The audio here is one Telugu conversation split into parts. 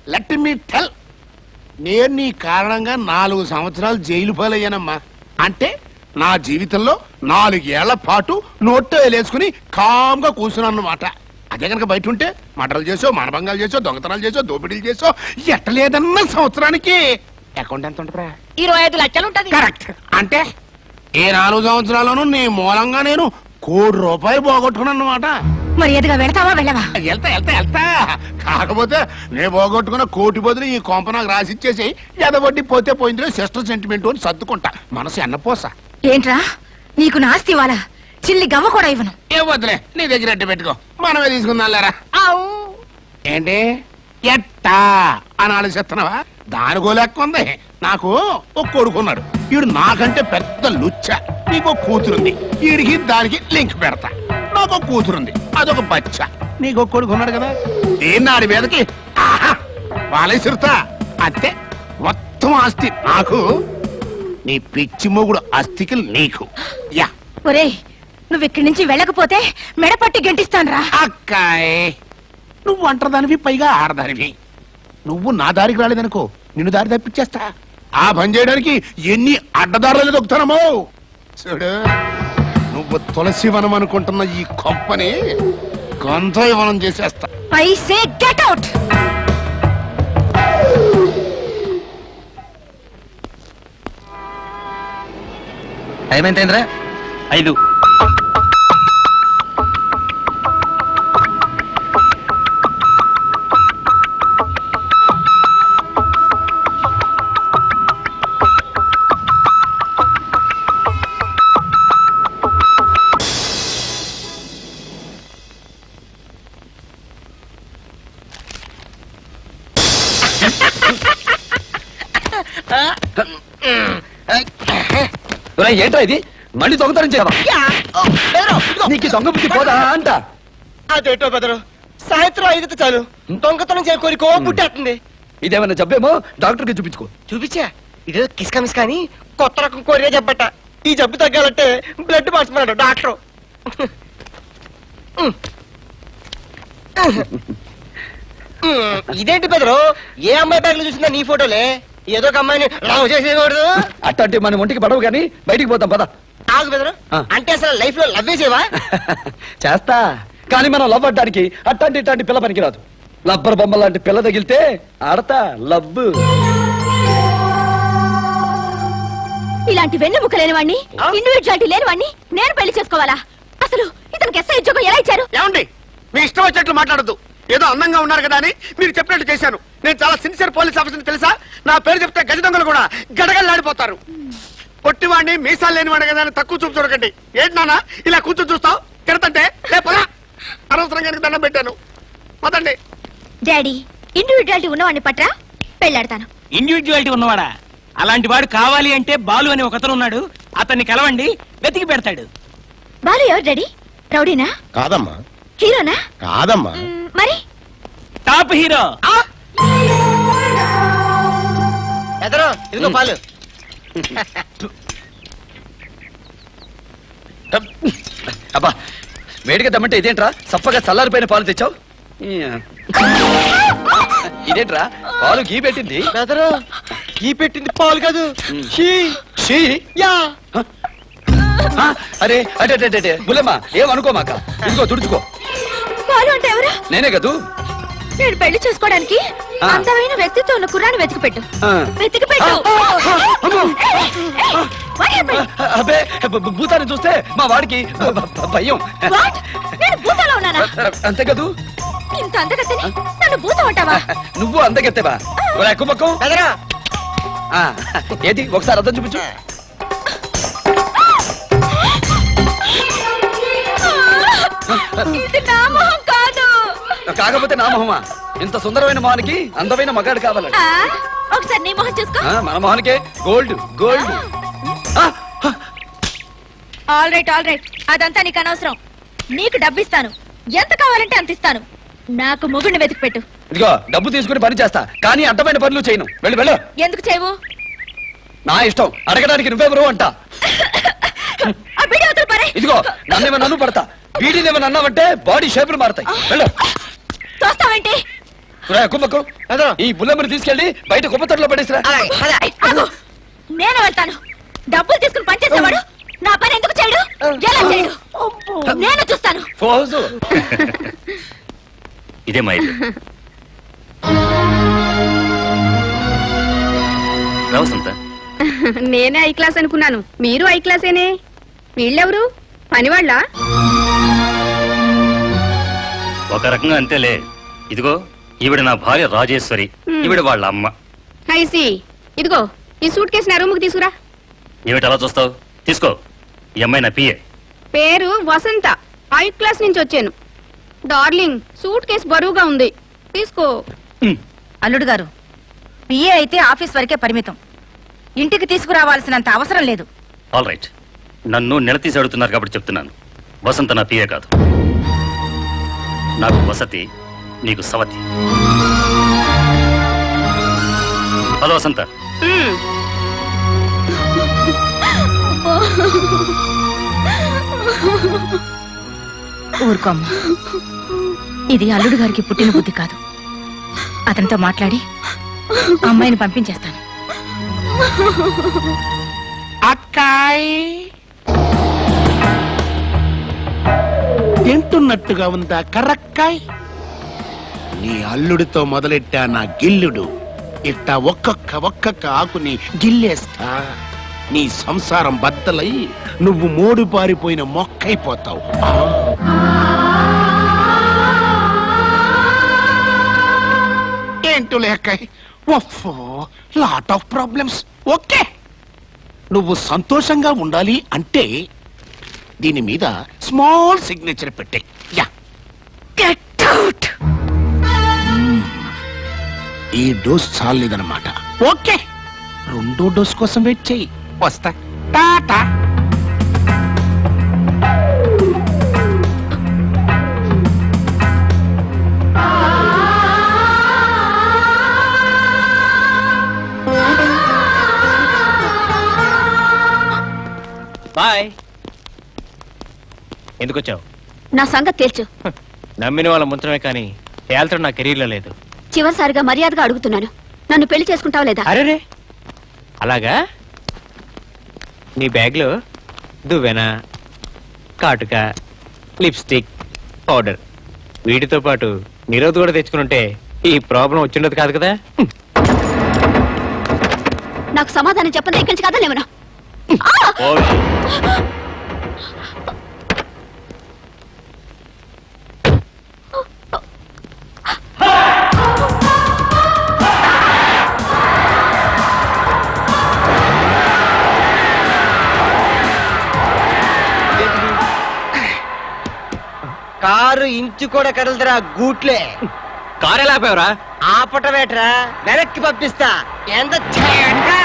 లెట్ మీ టెల్ నేను నీ కారణంగా నాలుగు సంవత్సరాలు జైలు పాలయ్యానమ్మా అంటే నా జీవితంలో నాలుగేళ్ల పాటు నోట్లో వేలేసుకుని కామ్గా కూర్చున్నాను అన్నమాట అదే కనుక బయట ఉంటే మటలు చేసో మానభంగాలు చేసో దొంగతనాలు చేసో దోపిడీలు చేసో ఎట్టలేదన్న సంవత్సరానికి అకౌంట్ ఎంత ఉంటుందా ఇరవై ఐదు లక్షలు ఉంటది కరెక్ట్ అంటే ఈ నాలుగు సంవత్సరాల్లోనూ నీ మూలంగా నేను కోటి రూపాయలు పోగొట్టుకున్నాను అనమాట మరి ఎదుగా వెళతావా వెళ్ళవా వెళ్తా వెళ్తా వెళ్తా కాకపోతే నేను పోగొట్టుకున్న కోటి బదులు ఈ కొంప నాకు రాసిచ్చేసి ఎదవడ్డి పోతే పోయిందిలే సిస్టర్ సెంటిమెంట్ అని సర్దుకుంటా మనసు ఎన్నపోస ఏంట్రా నీకు నాస్తి ఇవ్వాలా చిల్లి గవ్వ కూడా ఇవ్వను ఏ వద్దులే నీ దగ్గర అడ్డు పెట్టుకో మనమే తీసుకుందాం లేరా ఆవు. ఏంటి ఎట్టా అని ఆలోచిస్తున్నావా దానికో లెక్క ఉంది నాకు ఒక కొడుకున్నాడు వీడు నాకంటే పెద్ద లుచ్చ నీకు ఒక కూతురుంది వీడికి దానికి లింక్ పెడతా నాకు ఒక కూతురుంది అదొక బచ్చ నీకు ఒక కొడుకున్నాడు కదా దేన్ని ఆడి మీదకి ఆహా, పాలేసిరుతా అంతే మొత్తం ఆస్తి నాకు నీ పిచ్చి మొగుడు అస్థికి నీకు యా ఒరేయ్ నువ్వు ఇక్కడి నుంచి వెళ్ళకపోతే మెడపట్టి గెంటిస్తానురా అక్కాయ్ నువ్వు ఒంటరిదానివి పైగా ఆడదానివి నువ్వు నా దారికి రాలేదనుకో నిన్ను దారి తప్పించేస్తా ఆ పని చేయడానికి ఎన్ని అడ్డదారులు దొక్కుతానమో చూడు నువ్వు తులసి వనం అనుకుంటున్న ఈ కొంపని గంధయి వనం చేసేస్తా పైసే గెట్ అవుట్ టైం ఎంతైందిరా ఐదు ఒరేయ్, ఏంట్రా ఇది మళ్ళీ దొంగతనం చేయవా యా. ఓ, బెదరు, ఇదిగో. నీకు ఈ దొంగ బుద్ధి పోదా అంట అదేటో బెదరు సాయంత్రం ఐదుకి చాలు దొంగతనం చేయ కోరికో పుట్టేస్తుంది ఇదేమైనా జబ్బేమో డాక్టర్ కి చూపించుకో చూపించా ఇదేదో కిస్కా మిస్కా అని కొత్త రకం కోరిక చెప్పట ఈ జబ్బు తగ్గాలంటే బ్లడ్ మార్చమన్నాడు డాక్టర్ ఇదేంటి బెదరు ఏ అమ్మాయి బ్యాగ్ లో చూసిందా నీ ఫోటోలే ఏదో ఒక అమ్మాయిని లవ్ చేసేయకూడదు అట్టంటే మన ఒంటికి పడవు కానీ బయటికి పోతాం పద ఆగు బెదరు ఆ. అంటే అసలు లైఫ్ లో లవ్ చేసేవా చేస్తా కానీ మనం లవ్ అడ్డానికి అట్టంటి ఇట్లాంటి పిల్ల పనికిరాదు లబ్బర్ బొమ్మ లాంటి పిల్ల తగిలితే ఆడతా లవ్ ఇలాంటి వెన్నెముక లేని వాడిని ఇండివిజువాలిటీ లేని వాడిని నేను పెళ్లి చేసుకోవాలా అసలు ఇతనికి ఎస్ఐ ఉద్యోగం ఎలా ఇచ్చారు ఏమండి మీ ఇష్టం వచ్చినట్లు మాట్లాడద్దు ఏదో అందంగా ఉన్నారు కదా అని మీరు చెప్పినట్టు చేశాను నేను చాలా సిన్సియర్ పోలీస్ ఆఫీసర్ తెలుసా నా పేరు చెప్తే గజ దొంగలు కూడా గడగల్లాడిపోతారు పొట్టివాడిని మీసాలు లేనివాడి కదా అని తక్కువ చూపు చూడకండి ఏంటి నాన్న ఇలా కూర్చొని చూస్తావు తిడతంటే లేపదా అనవసరంగా నీకు దండం పెట్టాను పదండి డాడీ ఇండివిజువాలిటీ ఉన్నవాడిని పట్రా పెళ్ళాడతాను ఇండివిజువాలిటీ ఉన్నవాడా అలాంటి వాడు కావాలి అంటే బాలు అని ఒకతను ఉన్నాడు అతన్ని కలవండి వెతికి పెడతాడు బాలు ఎవరు డాడీ రౌడీనా కాదమ్మా హీరోనా కాదమ్మా మ్, మరి టాప్ హీరో ఎదరో ఇదిగో పాలు అబ్బా వేడిగా దమ్మంటే ఇదేంట్రా సప్పగా చల్లారిపోయిన పాలు తెచ్చావు ఈ, ఇదేంట్రా పాలు గీ పెట్టింది బెదరు ఈ పెట్టింది పాలు కాదు షీ షీ యా ఆ, అరే అటే అటే, అటే, అటే బుల్లెమ్మా ఏమనుకోమాక ఇదిగో తుడుచుకో బాలు అంటే ఎవరు నేనే కదూ నేను పెళ్లి చేసుకోవడానికి ఆ. అందమైన వ్యక్తితో ఉన్న కుర్రాన్ని వెతికి పెట్టు ఆ. వెతికి పెట్టు అమ్మో. ఏయ్, ఏయ్, what happened? అబ్బే భ- భ- భూతాన్ని చూస్తే మా వాడికి భ- భ- భయం What? నేను భూతంలో ఉన్నానా అంతే కదూ ఇంత అందగత్తని నన్ను భూతం అంటావా నువ్వు అందగెత్తేవా కుమ్మకం బెదరు ఏది ఒకసారి అర్థం చూపించు ఇది నా మొహం కాదు కాకపోతే నా మొహమా ఇంత సుందరమైన మొహానికి అందమైన మగాడు కావాలండి ఆ, ఒకసారి నీ మొహం చూసుకో ఆ, మన మొహానికే గోల్డ్ గోల్డ్ ఆ, ఆ, ఆల్ రైట్ ఆల్ రైట్ అదంతా నీకు అనవసరం నీకు డబ్బిస్తాను ఎంత కావాలంటే అంత ఇస్తాను నాకు మొగుడిని వెతికి పెట్టు ఇదిగో డబ్బు తీసుకుని పని చేస్తా కానీ అడ్డమైన పనులు చేయను వెళ్ళు వెళ్ళు ఎందుకు చేయవు నా ఇష్టం అడగడానికి నువ్వెవరు అంట ఆ బిడి అవతల పరే ఇదిగో నన్నేమో నన్ను పడతా వీడినేమో అన్నావంటే బాడీ షేపులు మారుతాయి వెళ్ళు చూస్తావేంటి రా, కుంభకం అదో. ఈ బుల్లమ్మని తీసుకెళ్ళి బయట కుప్పతొట్లో పడేసిరా అలాగే, పద. ఆగు. నేను వెళ్తాను డబ్బులు తీసుకుని పనిచేసేవాడు నా పని ఎందుకు చేయడు ఎలా చేయడు నేను చూస్తాను ఫోజు ఇదే మా ఇల్లు రా వసంత నేనే ఐ క్లాస్ అనుకున్నాను మీరు ఐ క్లాసేనే వీళ్ళెవరు పనివాళ్ళ ఒక రకంగా అంతేలే ఇదిగో ఈవిడ నా భార్య రాజేశ్వరి Hmm. ఈవిడ వాళ్ళ అమ్మ ఐసి ఇదిగో ఈ సూట్ కేసు నా రూముకి తీసుకురా ఏమిటి అలా చూస్తావు తీసుకో ఈ అమ్మాయి నా పిఏ పేరు వసంత ఐ క్లాస్ నుంచి వచ్చాను డార్లింగ్ సూట్ కేసు బరువుగా ఉంది తీసుకో అల్లుడు గారు పిఏ అయితే ఆఫీస్ వరకే పరిమితం ఇంటికి తీసుకురావాల్సినంత అవసరం లేదు ఆల్ రైట్ నన్ను నిలదీసి అడుగుతున్నారు కాబట్టి చెప్తున్నాను వసంత నా పిఏ కాదు నాకు వసతి నీకు సవతి హలో వసంత మ్మ్. ఊరుకోమ్మ ఇది అల్లుడు గారికి పుట్టిన బుద్ధి కాదు అతనితో మాట్లాడి అమ్మాయిని పంపించేస్తాను అక్కాయ్ తింటున్నట్టుగా ఉందా కర్రక్కాయ్ నీ అల్లుడితో మొదలెట్టా నా గిల్లుడు ఇట్టా ఒక్కొక్క ఒక్కొక్క ఆకుని గిల్లేస్తా నీ సంసారం బద్దలై నువ్వు మోడు పారిపోయిన మొక్కైపోతావు ఆ. ఏంటో లేకాయ్ ఒఫ్ఫో లాట్ ఆఫ్ ప్రాబ్లమ్స్ ఓకే నువ్వు సంతోషంగా ఉండాలి అంటే దీని మీద స్మాల్ సిగ్నేచర్ పెట్టే యా గెట్ అవుట్ ఈ డోస్ చాలేదన్నమాట ఓకే రెండో డోస్ కోసం వెయిట్ చేయి వస్తా టాటా బాయ్ ఎందుకు వచ్చావు నా సంగతి తేల్చు నమ్మిన వాళ్ళ ముంచడమే కానీ తేల్చడం నా కెరీర్లో లేదు చివరిసారిగా మర్యాదగా అడుగుతున్నాను నన్ను పెళ్లి చేసుకుంటావా లేదా అరేరే అలాగా నీ బ్యాగ్లో దువ్వెన కాటుక లిప్స్టిక్ పౌడర్ వీటితో పాటు నిరోధ్ కూడా తెచ్చుకుని ఉంటే ఈ ప్రాబ్లం వచ్చిండదు కాదు కదా నాకు సమాధానం చెప్పదా ఇక్కడి నుంచి కదా లేవనా కారు ఇంచు కూడా కదలదురా గూట్లే కారు ఎలా ఆపావురా ఆపటమేట్రా వెనక్కి పంపిస్తా ఎంత చేయండి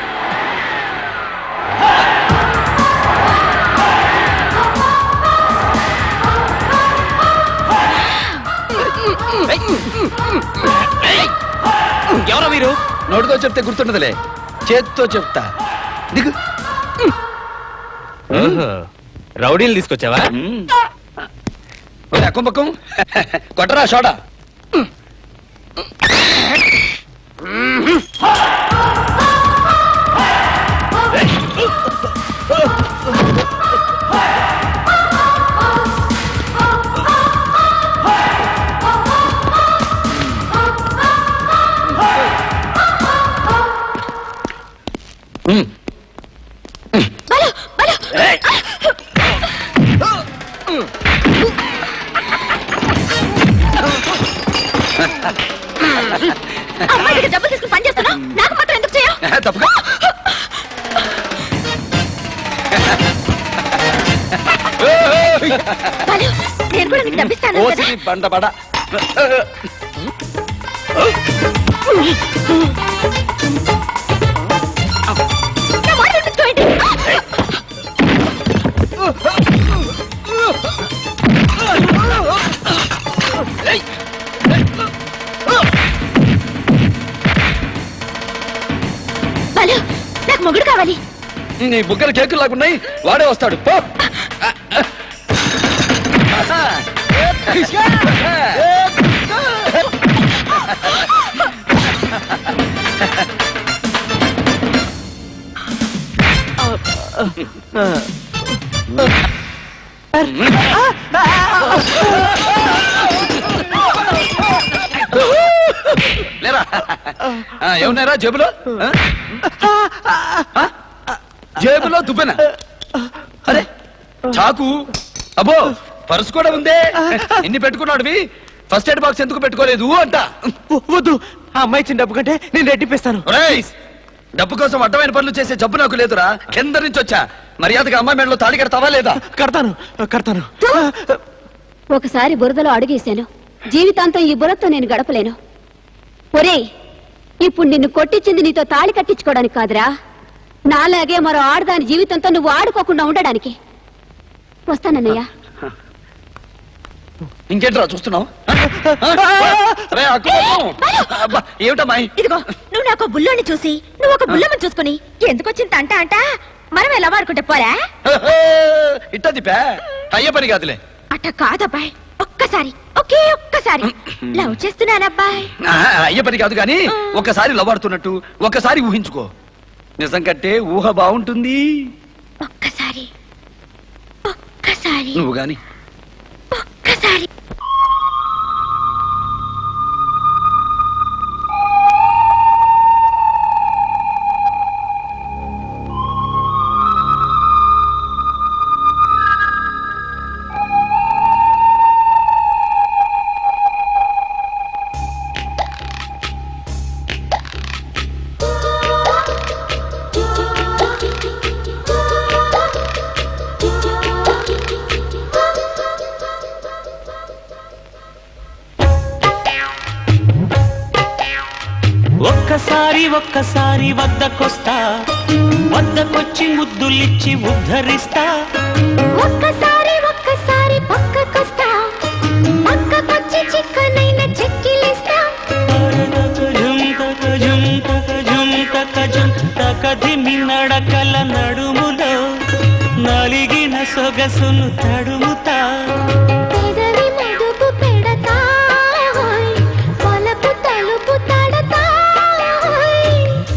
ఎవరో మీరు నోటితో చెప్తే గుర్తుండదులే చేత్తో చెప్తా దిగు ఓహో, రౌడీలు తీసుకొచ్చావా ఒరే, కుంభకం కొట్టరా షోడా అమ్మాయి దగ్గర డబ్బులు తీసుకుని పని చేస్తున్నా నాకు మాత్రం ఎందుకు చేయవు తప్పుగా బాలు, నేను కూడా నీకు డబ్బిస్తాను ఓసి కదా బండ బడ నా మాట వినిపించుకోండి. బాలు, నాకు మొగుడు కావాలి నీ బుగ్గలు కేకులు లాగున్నాయి వాడే వస్తాడు పో లేరా ఆ, ఏమున్నారా జేబులో ఆ? ఆ? జేబులో దుబ్బెన అరే చాకు అబ్బో పర్సు కూడా ఉందే ఎన్ని పెట్టుకున్నాడువి ఫస్ట్ ఎయిడ్ బాక్స్ ఎందుకు పెట్టుకోలేదు అంట వద్దు ఆ అమ్మాయి ఇచ్చిన డబ్బు కంటే నేను రెట్టిపిస్తాను ఒరేయ్! డబ్బు కోసం అడ్డమైన పనులు చేసే జబ్బు నాకు లేదురా కింద నుంచి వచ్చా మర్యాదగా అమ్మాయి మెడలో తాళి కడతావా లేదా కడతాను కడతాను ఒకసారి బురదలో అడుగేశాను జీవితాంతం ఈ బురదతో నేను గడపలేను ఒరేయ్ ఇప్పుడు నిన్ను కొట్టించింది నీతో తాళి కట్టించుకోవడానికి కాదురా నాలాగే మరో ఆడదాని జీవితంతో నువ్వు ఆడుకోకుండా ఉండడానికి వస్తానన్నయ్య ఇంకేంట్రా చూస్తున్నావు అరే అక్క అబ్బా, ఏమిటమ్మాయి ఇదిగో నువ్వు నాకు బుల్లోని చూసి నువ్వు ఒక బుల్లమ్మని చూసుకుని ఎందుకు వచ్చింది అంట అంట మనం ఎలా వాడుకుంటే పోరా ఇట్ట దిపా అయ్యే పని కాదులే అట్ట కాదబ్బాయ్ ఒక్కసారి ఒకే ఒక్కసారి లవ్ చేస్తున్నానబ్బాయ్ ఆ, అయ్యే పని కాదు కానీ ఒక్కసారి లవాడుతున్నట్టు ఒక్కసారి ఊహించుకో నిజం కంటే ఊహ బాగుంటుంది ఒక్కసారి ఒక్కసారి నువ్వు గాని ఒక్కసారి ఒక్కసారి ఒక్కసారి వద్దకొస్తా వద్దకొచ్చి ముద్దులిచ్చి ఉద్ధరిస్తా ఒక్కసారి ఒక్కసారి పక్కకొస్తా పక్కకొచ్చి చిక్కనైన చెక్కిలిస్తా జుంతక జుంతక జుంతక జుంతక ధిమి నడకల నడుములో నలిగిన సొగసును తడుముతా పెదవి మడుపు పెడతా హోయ్, వలపు తలుపు తడతా హోయ్.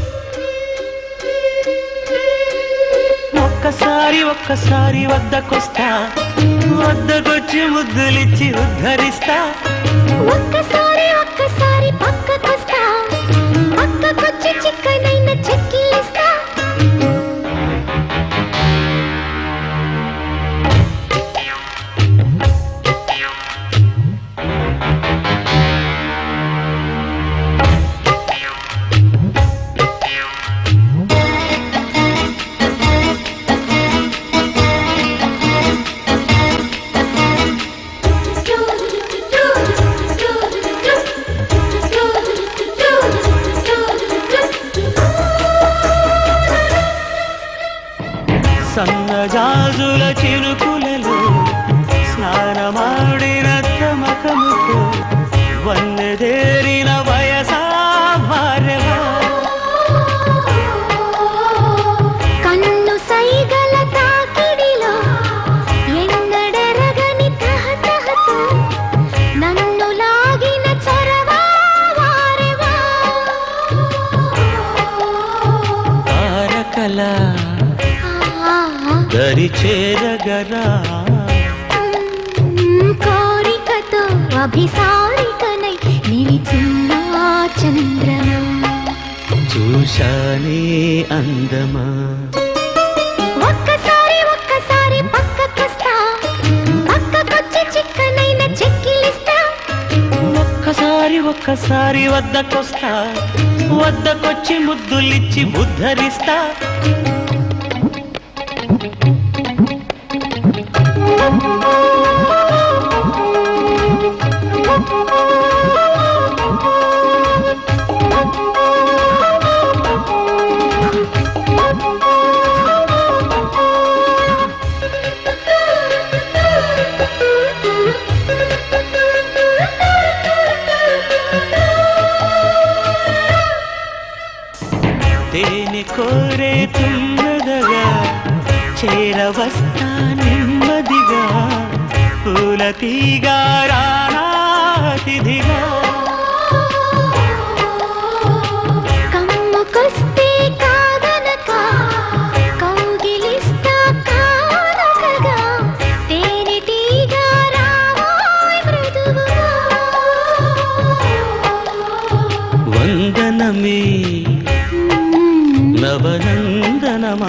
ఒక్కసారి ఒక్కసారి వద్దకొస్తా వద్దకొచ్చి ముద్దులిచ్చి ఉద్ధరిస్తా ఒక్కసారి ఒక్కసారి పక్కకొస్తా పక్కకొచ్చి చిక్కనైన చెక్కిలిస్తా సన్నజాజుల చినుకులలో స్నానమాడిన తమకముతో వన్నెదేరిన వయసా భార్యవా కన్ను సైగల తాకిడిలో ఎన్నడెరగని తహతహతో నన్ను లాగిన చొరవా వారెవా తారకల ఆ, దరి చేరగరా కోరికతో అభిసారికనై నిలిచున్న చంద్రమా చూశానే అందమా ఒక్కసారి ఒక్కసారి పక్కకొస్తా పక్కకొచ్చి చిక్కనైన చెక్కిలిస్తా ఒక్కసారి ఒక్కసారి వద్దకొస్తా వద్దకొచ్చి ముద్దులిచ్చి ఉద్ధరిస్తా తేనె కోరే తుమ్మదగా చేరవస్తా నెమ్మదిగా పూల తీగా రానాతిథిగా కమ్ముకొస్తే కాదనక కౌగిలిస్తా వందనమే నవనందనమా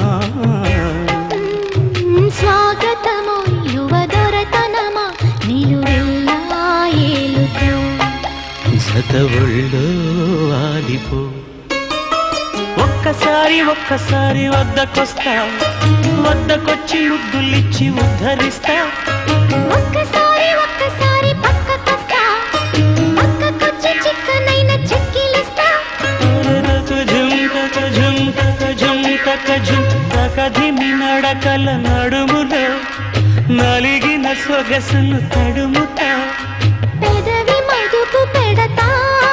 స్వాగతము యువదొరతనమా నిలువెల్లా ఏలుకో జత ఒళ్ళో ఆలిపో ఒక్కసారి ఒక్కసారి వద్దకొస్తా వద్దకొచ్చి ముద్దులిచ్చి ఉద్ధరిస్తా ఒక్కసారి ఒక్కసారి పక్కకొస్తా పక్కకొచ్చి చిక్కనైన చెక్కిలిస్తా ఝుంకక ఝుంకక ఝుంకక ఝుంకక ధిమి నడకల నడుములో నలిగిన సొగసును తడుముతా పెదవి మదుపు పెడతా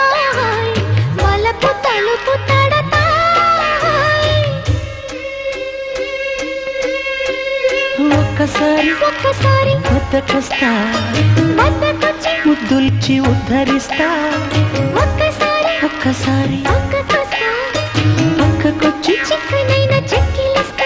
వలపు తలుపు తడతా ఒక్కసారి ఒక్కసారి వద్దకొస్తా వద్దకొచ్చి ముద్దులిచ్చి ఉద్ధరిస్తా ఒక్కసారి ఒక్కసారి పక్కకొస్తా పక్కకొచ్చి చిక్కనైన చెక్కిలిస్తా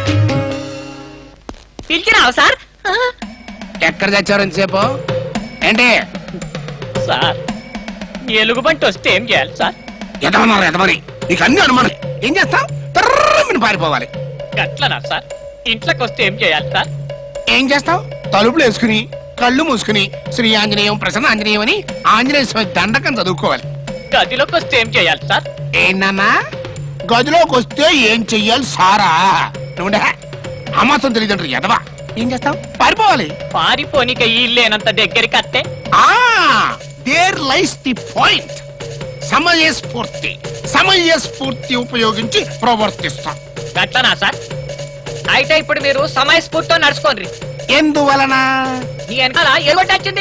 పిలిచినావు సార్ ఎక్కడ తెచ్చారు ఇంతసేపు ఏంటి సార్ ఎలుగుబంటి వస్తే ఏం చేయాలి సార్ ఎదమన్నారు ఎదమని నీకు అన్ని అనుమానం ఏం చేస్తాం తర్రమని పారిపోవాలి గట్లనా సార్ ఇంట్లోకి వస్తే ఏం చేయాలి సార్ ఏం చేస్తావు తలుపులు వేసుకుని కళ్ళు మూసుకుని శ్రీ ఆంజనేయం ప్రసన్న ఆంజనేయం అని ఆంజనేయ స్వామి దండకం చదువుకోవాలి గదిలోకి వస్తే ఏం చేయాలి సార్ ఏంటన్నా గదిలోకి వస్తే ఏం చెయ్యాలి సారా నువ్వు అమాసం తెలియదంటారు ఎదవా ఏం చేస్తావు పారిపోవాలి పారిపోనిక ఇల్లేనంత దగ్గరికి అత్తే ఆ దేర్ లైస్ ది పాయింట్ సమయస్ఫూర్తి సమయస్ఫూర్తి ఉపయోగించి ప్రవర్తిస్తాం గట్లనా సార్ అయితే ఇప్పుడు మీరు సమయస్ఫూర్తితో నడుచుకోండి ఎందువలన నీ వెనకాల ఎలుగొట్టి వచ్చింది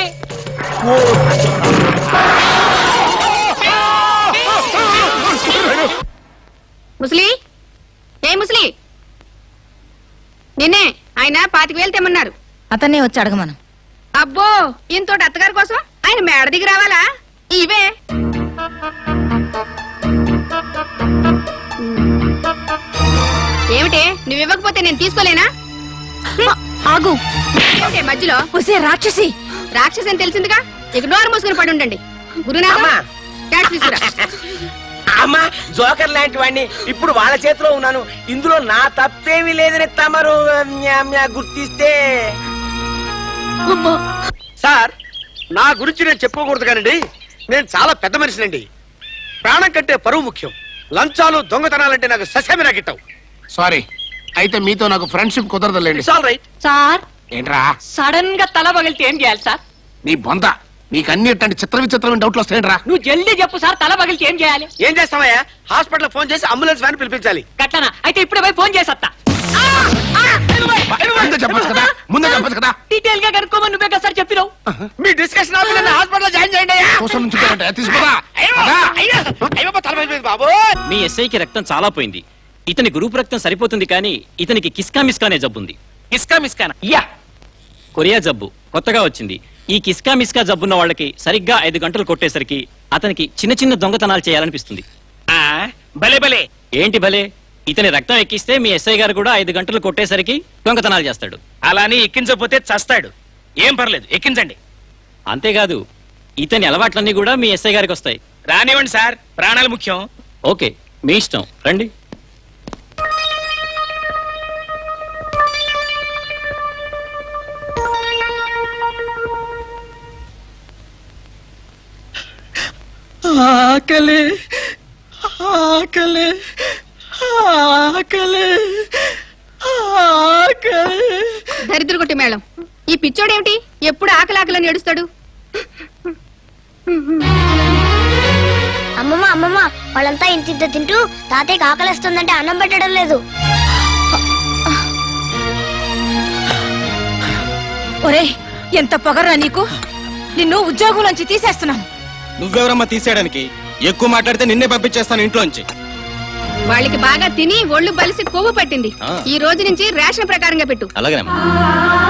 ముసలి ఏ ముసలి నిన్నే ఆయన పాతిక వేలు తెమ్మన్నారు అతన్నే వచ్చి అడగమను అబ్బో ఇంతోటి అత్తగారి కోసం ఆయన మేడ దిగి రావాలా ఇవే ఏమిటి నువ్వు ఇవ్వకపోతే నేను తీసుకోలేనా ఆగు ఏమిటి మధ్యలో ఒసే రాక్షసి రాక్షసి అని తెలిసిందిగా ఇక నోరు మూసుకుని పడి ఉండండి గురునాథ క్యాష్ తీసుకురా అమ్మా జోకర్ లాంటి వాడిని ఇప్పుడు వాళ్ళ చేతిలో ఉన్నాను ఇందులో నా తప్పేమీ లేదని తమరు మ్యా, మ్యా గుర్తిస్తే సార్ నా గురించి నేను చెప్పుకోకూడదు కానండి నేను చాలా పెద్ద మనిషినండి ప్రాణం కంటే పరువు ముఖ్యం లంచాలు దొంగతనాలంటే నాకు ససేమి నాకిట్టావు సారీ అయితే మీతో నాకు ఫ్రెండ్షిప్ కుదరదులేండి ఆల్ రైట్ సార్ ఏంట్రా సడన్ గా తల పగిలితే ఏం చేయాలి సార్ నీ బొంద నీకు అన్ని ఇట్లాంటి చిత్ర విచిత్రమైన డౌట్లు వస్తాయంట్రా నువ్వు జల్దీ చెప్పు సార్ తల పగిలితే ఏం చేయాలి ఏం చేస్తామయ్యా హాస్పిటల్ ఫోన్ చేసి అంబులెన్స్ వ్యాన్ పిలిపించాలి గట్లనా అయితే ఇప్పుడే పోయి ఫోన్ చేసత్తా ముందే చెప్పచ్చు కదా ముందే చెప్పచ్చు కదా డీటెయిల్ గా కనుక్కోమని నువ్వే కదా సార్ చెప్పినావు మీ డిస్కషన్ ఆపి హాస్పిటల్ జాయిన్ చేయండి అయ్యా. కోసం నుంచి తీసుకోదా అయ్యో, అయ్యో, అయ్యో, తల పగిలిపోయింది బాబు మీ ఎస్ఐకి రక్తం చాలా పోయింది ఇతని గ్రూప్ రక్తం సరిపోతుంది కానీ ఇతనికి కిస్కా మిస్కానే జబ్బుంది ఇస్కా మిస్కానా యా కొరియా జబ్బు కొత్తగా వచ్చింది ఈ కిస్కా మిస్కా జబ్బున్న వాళ్ళకి సరిగ్గా ఐదు గంటలు కొట్టేసరికి అతనికి చిన్న చిన్న దొంగతనాలు చేయాలనిపిస్తుంది ఆ, భలే భలే ఏంటి భలే ఇతని రక్తం ఎక్కిస్తే మీ ఎస్ఐ గారు కూడా ఐదు గంటలు కొట్టేసరికి దొంగతనాలు చేస్తాడు అలాని ఎక్కించకపోతే చస్తాడు ఏం పర్లేదు ఎక్కించండి అంతేకాదు ఇతని అలవాట్లన్నీ కూడా మీ ఎస్ఐ గారికి వస్తాయి రానివ్వండి సార్ ప్రాణాలు ముఖ్యం ఓకే మీ ఇష్టం రండి ఆకలి ఆకలి ఆకలి ఆకలి దరిద్ర కొట్టి మేళం ఈ పిచ్చోడేమిటి ఎప్పుడు ఆకలి ఆకలని ఏడుస్తాడు అమ్మమ్మ అమ్మమ్మ వాళ్ళంతా ఇంత తింటూ తాతయ్యకి ఆకలిస్తుందంటే అన్నం పెట్టడం లేదు ఒరే ఎంత పొగర్రా నీకు నిన్ను ఉద్యోగంలోంచి తీసేస్తున్నాను నువ్వెవరమ్మా తీసేయడానికి ఎక్కువ మాట్లాడితే నిన్నే పంపించేస్తాను ఇంట్లోంచి వాళ్ళకి బాగా తిని ఒళ్ళు బలిసి కొవ్వు పట్టింది ఆ. ఈ రోజు నుంచి రేషన్ ప్రకారంగా పెట్టు అలాగేనమ్మా